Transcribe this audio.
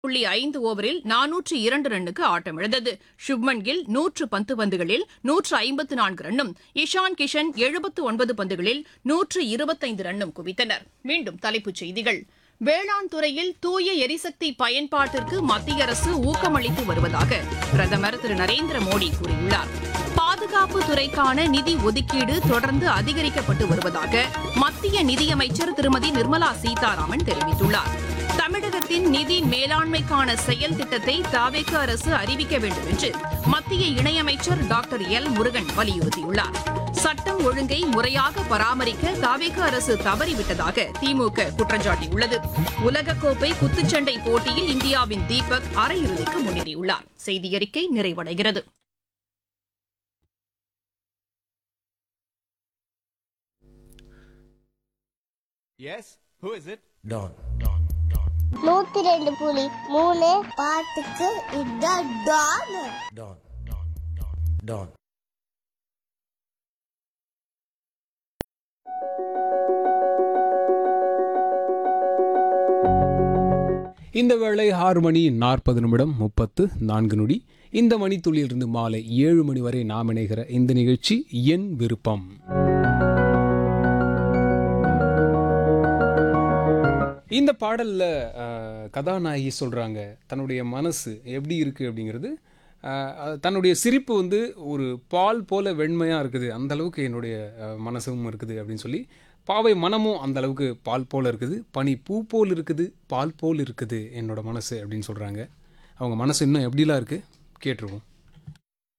புள்ளி ஐந்து ஓவரில் நானூற்று இரண்டு ரன்னுக்கு ஆட்டமிழந்தது சுப்மன் கில் நூற்று பத்து பந்துகளில் நூற்று ஐம்பத்து நான்கு ரன்னும் இஷான் கிஷன் எழுபத்து ஒன்பது பந்துகளில் நூற்று இருபத்தைந்து ரன்னும் குவித்தனர் மீண்டும் தலைப்புச் செய்திகள் வேளாண் துறையில் தூய எரிசக்தி பயன்பாட்டிற்கு மத்திய அரசு ஊக்கமளித்து வருவதாக பிரதமர் திரு நரேந்திர மோடி கூறியுள்ளார் பாதுகாப்பு துறைக்கான நிதி ஒதுக்கீடு தொடர்ந்து அதிகரிக்கப்பட்டு வருவதாக மத்திய நிதியமைச்சர் திருமதி நிர்மலா சீதாராமன் தெரிவித்துள்ளார் தமிழகத்தின் நிதி மேலாண்மைக்கான செயல் திட்டத்தை தாவேக்கு அரசு அறிவிக்க வேண்டும் என்று மத்திய இணையமைச்சர் டாக்டர் எல் முருகன் வலியுறுத்தியுள்ளார் சட்டம் ஒழுங்கை முறையாக பராமரிக்க தாவேக்கு அரசு தவறிவிட்டதாக திமுக குற்றம் சாட்டியுள்ளது உலகக்கோப்பை குத்துச்சண்டை போட்டியில் இந்தியாவின் தீபக் அரையிறுதிக்கு முன்னேறியுள்ளார் செய்தியறிக்கை நிறைவடைகிறது Yes? Who is it? Don. நூத்தி ரெண்டு புலி மூணு பாட்டுக்கு இதான் டான் Don. Don. இந்த வேளை ஆறு மணி நாற்பது நிமிடம் முப்பத்து நான்கு நொடி இந்த மணித்துளியிலிருந்து மாலை ஏழு மணி வரை நாம் இணைகிற இந்த நிகழ்ச்சி என் விருப்பம் இந்த பாடலில் கதாநாயகி சொல்கிறாங்க தன்னுடைய மனசு எப்படி இருக்குது அப்படிங்கிறது அஹ், அது தன்னுடைய சிரிப்பு வந்து ஒரு பால் போல வெண்மையாக இருக்குது அந்த அளவுக்கு என்னுடைய அஹ், மனசும் இருக்குது அப்படின்னு சொல்லி பாவை மனமும் அந்த அளவுக்கு பால் போல் இருக்குது பனி பூ போல் இருக்குது பால் போல் இருக்குது என்னோட மனசு அப்படின்னு சொல்கிறாங்க அவங்க மனசு இன்னும் எப்படிலாம் இருக்குது கேட்டுருவோம்